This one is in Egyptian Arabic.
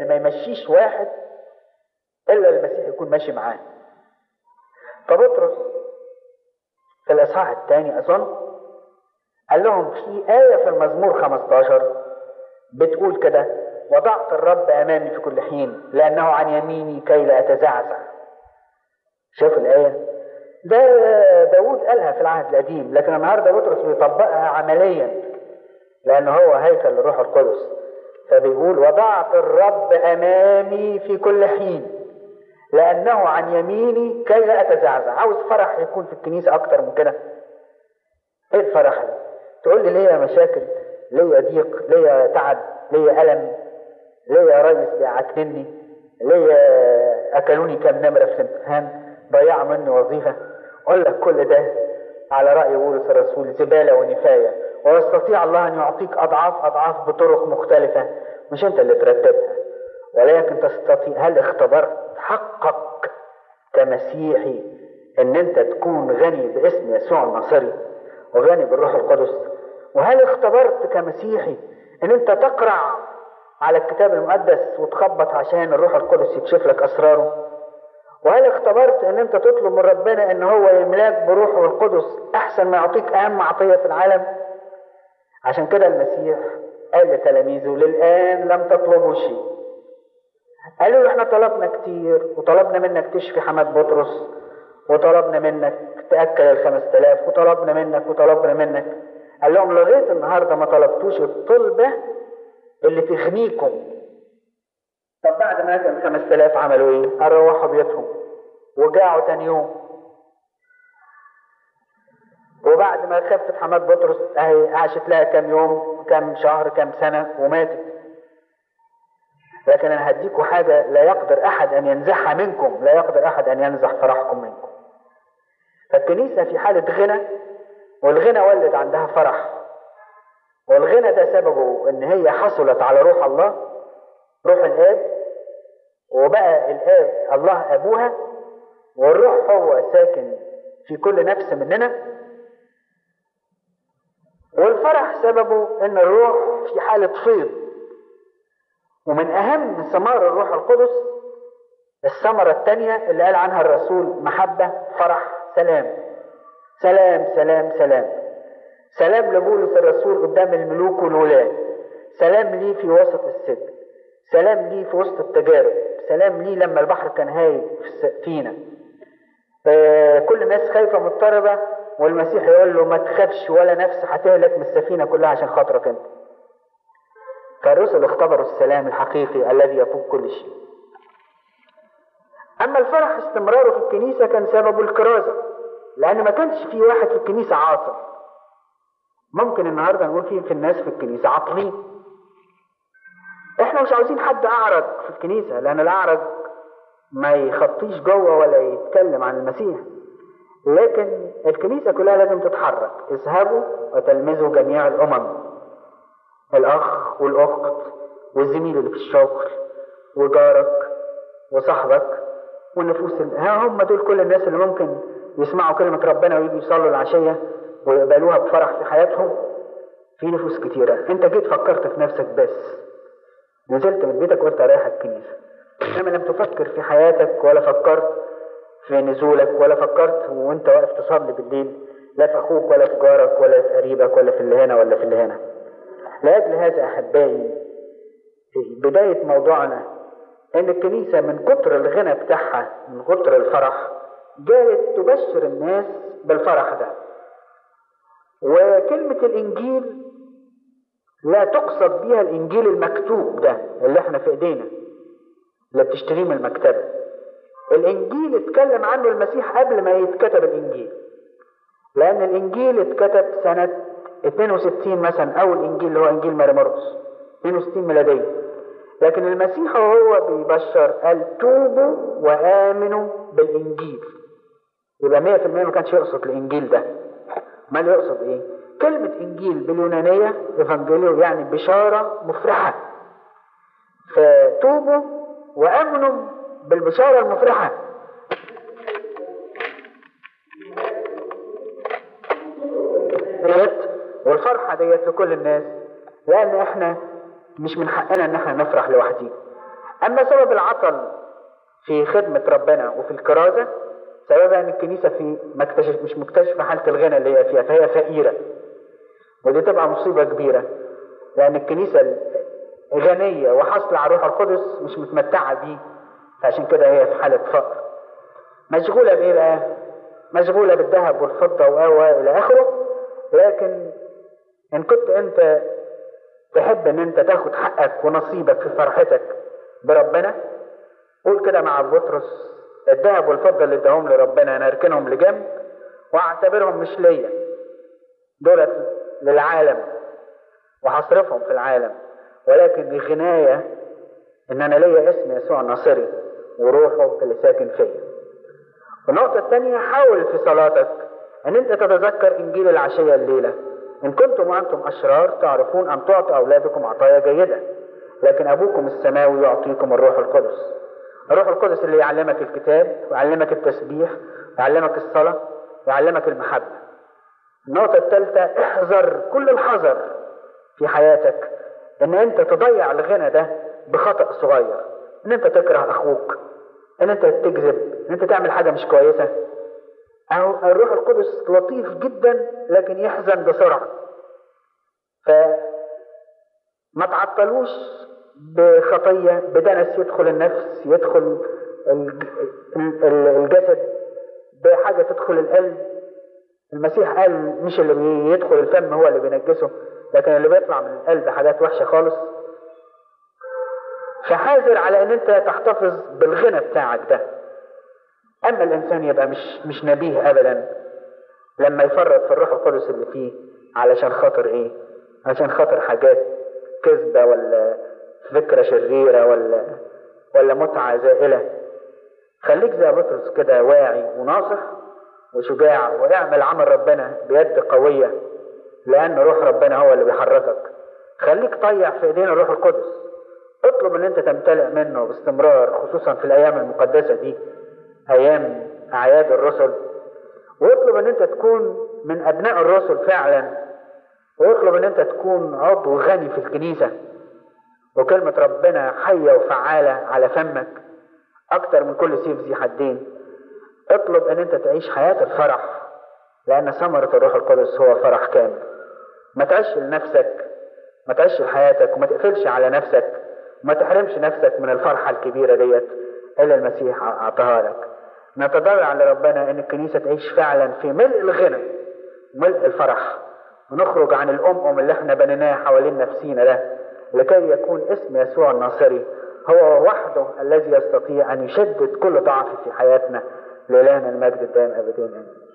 ان ما يمشيش واحد الا المسيح يكون ماشي معاه فبطرس في الاصحاح الثاني اظن قال لهم في آية في المزمور 15 بتقول كده وضعت الرب أمامي في كل حين لأنه عن يميني كي لا أتزعزع شوف الآية ده داود قالها في العهد القديم لكن النهارده بطرس بيطبقها عمليا لأنه هو هيكل الروح القدس فبيقول وضعت الرب أمامي في كل حين لأنه عن يميني كي لا أتزعزع عاوز فرح يكون في الكنيسة أكتر من كده إيه الفرح ده؟ تقول لي ليا مشاكل ليا ضيق ليا تعب ليا ألم ليا ريس بيعكنني ليا أكلوني كام نمرة في الامتحان ضيعوا مني وظيفة أقول لك كل ده على رأي بولس الرسول زبالة ونفاية ويستطيع الله أن يعطيك أضعاف أضعاف بطرق مختلفة مش أنت اللي ترتبها ولكن تستطيع هل اختبرت حقك كمسيحي ان انت تكون غني باسم يسوع الناصري وغني بالروح القدس وهل اختبرت كمسيحي ان انت تقرع على الكتاب المقدس وتخبط عشان الروح القدس يكشف لك اسراره وهل اختبرت ان انت تطلب من ربنا ان هو يملاك بروحه القدس احسن ما يعطيك اهم عطيه في العالم عشان كده المسيح قال لتلاميذه للان لم تطلبوا شيء قالوا له احنا طلبنا كتير وطلبنا منك تشفي حماد بطرس وطلبنا منك تأكل الخمس تلاف وطلبنا منك وطلبنا منك قال لهم لغاية النهاردة ما طلبتوش الطلبة اللي تغنيكم طب بعد ما أكل الخمس تلاف عملوا ايه؟ روحوا بيوتهم وجاعوا تاني يوم وبعد ما خفت حماد بطرس اهي عاشت لها كام يوم كام شهر كام سنة وماتت لكن انا هديكم حاجة لا يقدر احد ان ينزعها منكم لا يقدر احد ان ينزع فرحكم منكم فالكنيسة في حالة غنى والغنى ولد عندها فرح والغنى ده سببه ان هي حصلت على روح الله روح الاب وبقى الاب الله ابوها والروح هو ساكن في كل نفس مننا والفرح سببه ان الروح في حالة فيض ومن اهم ثمار الروح القدس الثمرة الثانية اللي قال عنها الرسول محبة فرح سلام سلام سلام سلام سلام لبولس الرسول قدام الملوك والولاة سلام ليه في وسط السجن سلام ليه في وسط التجارب سلام ليه لما البحر كان هايج فينا آه كل الناس خايفة مضطربة والمسيح يقول له ما تخافش ولا نفس هتهلك من السفينة كلها عشان خاطرك انت فالرسل اختبروا السلام الحقيقي الذي يفوق كل شيء اما الفرح استمراره في الكنيسة كان سببه الكرازة لان ما كانش في واحد في الكنيسة عاطل ممكن النهاردة نقول فيه في الناس في الكنيسة عاطلين احنا مش عاوزين حد اعرج في الكنيسة لان الاعرج ما يخطيش جوه ولا يتكلم عن المسيح لكن الكنيسة كلها لازم تتحرك اذهبوا وتلمذوا جميع الامم الاخ والاخت والزميل اللي في الشغل وجارك وصاحبك والنفوس ها هم دول كل الناس اللي ممكن يسمعوا كلمة ربنا ويجوا يصلوا العشية ويقبلوها بفرح في حياتهم في نفوس كتيرة انت جيت فكرت في نفسك بس نزلت من بيتك وانت رايح الكنيسة انما لم تفكر في حياتك ولا فكرت في نزولك ولا فكرت وانت واقف تصلي بالليل لا في اخوك ولا في جارك ولا في قريبك ولا في اللي هنا ولا في اللي هنا لأجل هذا أحبائي بداية موضوعنا إن الكنيسة من كتر الغنى بتاعها من كتر الفرح جاءت تبشر الناس بالفرح ده وكلمة الإنجيل لا تقصد بها الإنجيل المكتوب ده اللي احنا في إيدينا اللي بتشتريه من المكتبة الإنجيل اتكلم عنه المسيح قبل ما يتكتب الإنجيل لأن الإنجيل اتكتب سنة 62 مثلا أول إنجيل اللي هو إنجيل ماري مرقس 62 ميلادية لكن المسيح وهو بيبشر قال توبوا وآمنوا بالإنجيل يبقى 100% ما كانش يقصد الإنجيل ده امال يقصد إيه؟ كلمة إنجيل باليونانية إيفانجيليو يعني بشارة مفرحة فتوبوا وآمنوا بالبشارة المفرحة ديت والفرحة ديت لكل الناس لأن إحنا مش من حقنا إن إحنا نفرح لوحدينا أما سبب العطل في خدمة ربنا وفي الكرازة سببها ان الكنيسة في مكتشف مش مكتشفة حالة الغنى اللي هي فيها فهي فقيرة ودي تبقى مصيبة كبيرة لأن الكنيسة غنية وحاصلة على الروح القدس مش متمتعة بيه فعشان كده هي في حالة فقر مشغولة بإيه بقى؟ مشغولة بالذهب والفضة و إلى آخره لكن إن كنت أنت تحب إن أنت تاخد حقك ونصيبك في فرحتك بربنا قول كده مع بطرس الذهب والفضة اللي اداهم لربنا انا اركنهم لجنب واعتبرهم مش ليا دولت للعالم وهصرفهم في العالم ولكن الغناية ان انا ليا اسم يسوع الناصري وروحه اللي ساكن فيا والنقطة الثانية حاول في صلاتك ان انت تتذكر انجيل العشية الليلة ان كنتم وانتم اشرار تعرفون ان تعطوا اولادكم عطايا جيدة لكن ابوكم السماوي يعطيكم الروح القدس الروح القدس اللي يعلمك الكتاب ويعلمك التسبيح ويعلمك الصلاة ويعلمك المحبة النقطة الثالثة احذر كل الحذر في حياتك ان انت تضيع الغنى ده بخطأ صغير ان انت تكره اخوك ان انت تكذب ان انت تعمل حاجة مش كويسة او الروح القدس لطيف جدا لكن يحزن بسرعة ف ما تعطلوش بخطية بدنس يدخل النفس يدخل الجسد بحاجة تدخل القلب المسيح قال مش اللي بيدخل الفم هو اللي بينجسه لكن اللي بيطلع من القلب حاجات وحشة خالص فحاذر على ان انت تحتفظ بالغنى بتاعك ده اما الانسان يبقى مش مش نبيه ابدا لما يفرط في الروح القدس اللي فيه علشان خاطر ايه علشان خاطر حاجات كذبة ولا فكرة شريرة ولا ولا متعة زائلة خليك زي بطرس كده واعي وناصح وشجاع واعمل عمل ربنا بيد قوية لأن روح ربنا هو اللي بيحركك خليك طيع في ايدين الروح القدس اطلب ان انت تمتلئ منه باستمرار خصوصا في الايام المقدسة دي ايام اعياد الرسل واطلب ان انت تكون من ابناء الرسل فعلا واطلب ان انت تكون عضو غني في الكنيسة وكلمة ربنا حية وفعالة على فمك اكتر من كل سيف ذي حدين اطلب ان انت تعيش حياة الفرح لان ثمرة الروح القدس هو فرح كامل ما تعيش لنفسك ما تعيش لحياتك وما تقفلش على نفسك وما تحرمش نفسك من الفرحة الكبيرة ديت اللي المسيح اعطاها لك نتضرع لربنا ان الكنيسة تعيش فعلا في ملء الغنى ملء الفرح ونخرج عن الأمم اللي احنا بنيناه حوالين نفسينا ده لكي يكون اسم يسوع الناصري هو وحده الذي يستطيع أن يشدد كل ضعف في حياتنا لإلهنا المجد الدائم أبدين آمين